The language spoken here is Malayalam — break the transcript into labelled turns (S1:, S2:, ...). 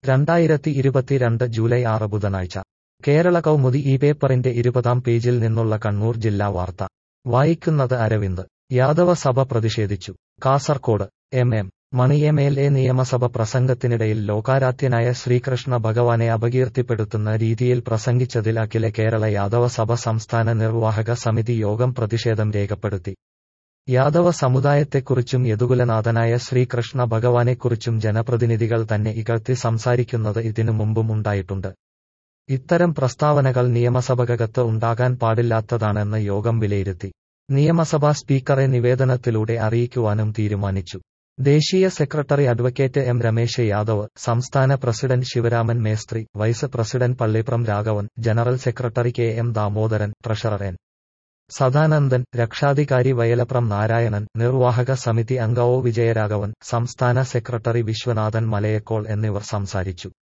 S1: രണ്ടായിരത്തി ഇരുപത്തിരണ്ട് ജൂലൈ ആറ് ബുധനാഴ്ച കേരള കൗമുദി ഈ പേപ്പറിന്റെ ഇരുപതാം പേജിൽ നിന്നുള്ള കണ്ണൂർ ജില്ലാ വാർത്ത വായിക്കുന്നത് അരവിന്ദ് യാദവ സഭ പ്രതിഷേധിച്ചു Kasaragod M M Mani M L A നിയമസഭ പ്രസംഗത്തിനിടയിൽ ലോകാരാധ്യനായ ശ്രീകൃഷ്ണ ഭഗവാനെ അപകീർത്തിപ്പെടുത്തുന്ന രീതിയിൽ പ്രസംഗിച്ചതിൽ അഖില കേരള യാദവ സഭ സംസ്ഥാന നിർവാഹക സമിതി യോഗം പ്രതിഷേധം രേഖപ്പെടുത്തി യാദവ സമുദായത്തെക്കുറിച്ചും യദുകുലനാഥനായ ശ്രീകൃഷ്ണ ഭഗവാനെക്കുറിച്ചും ജനപ്രതിനിധികൾ തന്നെ ഇകഴ്ത്തി സംസാരിക്കുന്നത് ഇതിനു മുമ്പും ഉണ്ടായിട്ടുണ്ട് ഇത്തരം പ്രസ്താവനകൾ നിയമസഭകത്ത് ഉണ്ടാകാൻ പാടില്ലാത്തതാണെന്ന് യോഗം വിലയിരുത്തി നിയമസഭാ സ്പീക്കറെ നിവേദനത്തിലൂടെ അറിയിക്കുവാനും തീരുമാനിച്ചു ദേശീയ secretary advocate M Ramesh Yadav സംസ്ഥാന പ്രസിഡന്റ് ശിവരാമൻ മേസ്ത്രി vice president Pallipram Raghavan general secretary K M Damodaran treasurer N Sadanandan രക്ഷാധികാരി വയലപ്രം നാരായണൻ നിർവാഹക സമിതി അംഗ ഒ വിജയരാഘവൻ സംസ്ഥാന സെക്രട്ടറി വിശ്വനാഥൻ മലയക്കോൾ എന്നിവർ സംസാരിച്ചു